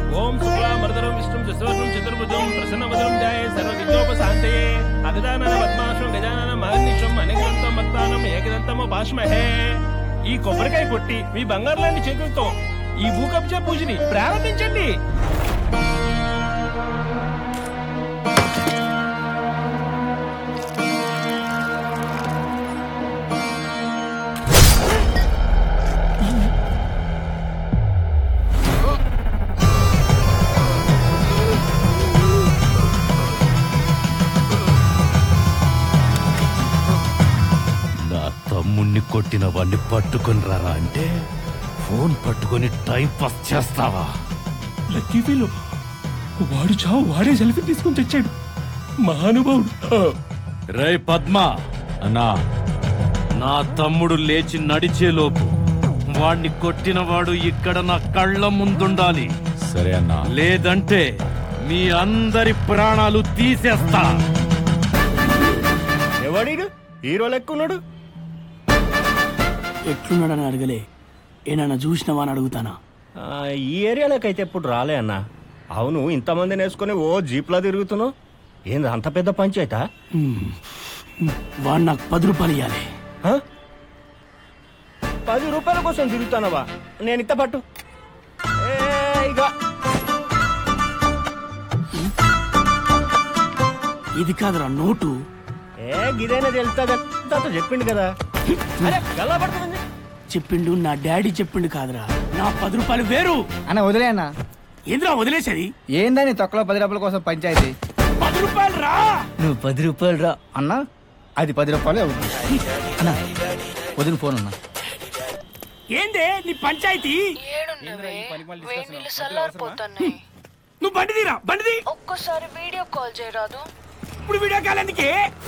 ఓం శుక్లామర్దరం విష్ణుం చతుర్భుజం చతుర్భుజం ప్రసన్నవదనం జాయే సర్వవిద్యోపశాంతయే అగదానన పద్మాశం గజానన మహర్నిశం అనేకదంతం మత్తానం ఏకదంతమ భాష్మహే ఈ కొబ్బరికాయ కొట్టి మీ బంగారులాంటి చేతులతో ఈ భూకబ్జ పూజని ప్రారంభించండి నా తమ్ముణ్ణి కొట్టిన వాణ్ణి పట్టుకొని రారా అంటే ఫోన్ పట్టుకొని టైం పాస్ చేస్తావా లక్కీ ఫీలో వాడు చావు వాడే సెల్ఫీ తీసుకుని తెచ్చాడు మహానుభావుడు ఆ. రే పద్మ అన్నా నా తమ్ముడు లేచి నడిచేలోపు వాణ్ణి కొట్టినవాడు ఇక్కడ నా కళ్ళ ముందుండాలి సరే అన్నా లేదంటే మీ అందరి ప్రాణాలు తీసేస్తా ఎవడీడు హీరో లెక్క ఉన్నాడు ఎట్లున్నాడని అడగలే ఏనన్నా చూసినావా అని అడుగుతానా ఆ, ఈ ఏరియాలోకి అయితే ఎప్పుడు రాలే అన్న అవును ఇంతమందిని వేసుకొని ఓ జీప్లా తిరుగుతున్నావు ఏంది అంత పెద్ద పంచాయతా వాడు నాకు పది రూపాయలు ఇవ్వాలి హ? పది రూపాయల కోసం తిరుగుతానవా నేను ఇత్త పట్టు ఏ, ఇక ఇది కాదురా నోటు ఏ గిదైనా తెలుస్తుంది తాత చెప్పిండు కదా అరే గల్లా పడుతుంది చెప్పిండు నా డాడీ చెప్పిండు కాదురా నా పది రూపాయలు వేరు అన్న వదిలే అన్న ఏంద్రా వదిలేసేది ఏందని తొక్కలో పది రూపాయల కోసం పంచాయతీ పది రూపాయలు రా నువ్వు పది రూపాయలు రా అన్న అది పది రూపాయలే అవుతుంది అన్న వదిన ఫోన్ అన్న ఏందే నీ పంచాయతీ ఏడున్నవే వేణీళ్ళు చల్లారిపోతున్నాయి నువ్వు బండి తీరా బండిది ఒక్కసారి వీడియో కాల్ చేయరాదు ఇప్పుడు వీడియో కాల్ ఎందుకే